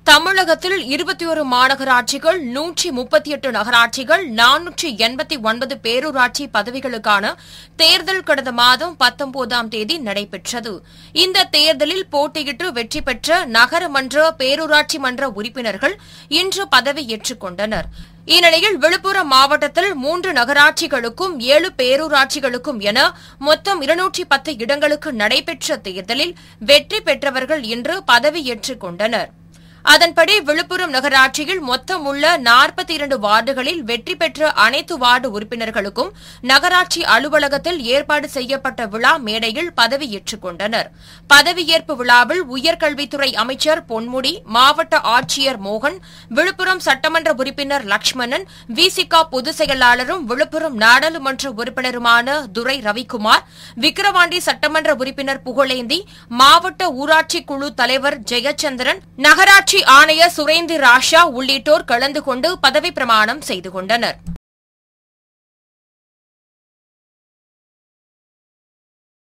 தமிழகத்தில் இருபத்தி ஒரு மாநகராட்சிகள் நூற்றி முப்பத்தி எட்டு நகராட்சிகள் நானூற்றி எண்பத்தி ஒன்பது பேரூராட்சி பதவிகளுக்கான தேர்தல் கடந்த மாதம் பத்தொன்பதாம் தேதி நடைபெற்றது இந்த தேர்தலில் போட்டியிட்டு வெற்றி பெற்ற நகரமன்ற பேரூராட்சி மன்ற உறுப்பினர்கள் இன்று பதவியேற்றுக் கொண்டனர் இந்நிலையில் விழுப்புரம் மாவட்டத்தில் மூன்று நகராட்சிகளுக்கும் ஏழு பேரூராட்சிகளுக்கும் என மொத்தம் இருநூற்றி பத்து இடங்களுக்கு நடைபெற்ற தேர்தலில் வெற்றி பெற்றவர்கள் இன்று பதவியேற்றுக் கொண்டனர் அதன்படி விழுப்புரம் நகராட்சியில் மொத்தம் உள்ள நாற்பத்தி இரண்டு வார்டுகளில் வெற்றி பெற்ற அனைத்து வார்டு உறுப்பினர்களுக்கும் நகராட்சி அலுவலகத்தில் ஏற்பாடு செய்யப்பட்ட விழா மேடையில் பதவியேற்றுக் கொண்டனர் பதவியேற்பு விழாவில் உயர்கல்வித்துறை அமைச்சர் பொன்முடி மாவட்ட ஆட்சியர் மோகன் விழுப்புரம் சட்டமன்ற உறுப்பினர் லட்சுமணன் விசிகா பொதுச் செயலாளரும் விழுப்புரம் நாடாளுமன்ற உறுப்பினருமான துரை ரவிக்குமார் விக்கிரவாண்டி சட்டமன்ற உறுப்பினர் புகழேந்தி மாவட்ட ஊராட்சி குழு தலைவர் ஜெயச்சந்திரன் நகராட்சி ஆணையர் சுரேந்திர ராஷா உள்ளிட்டோர் கலந்து கொண்டு பதவிப் பிரமாணம் செய்து கொண்டனர்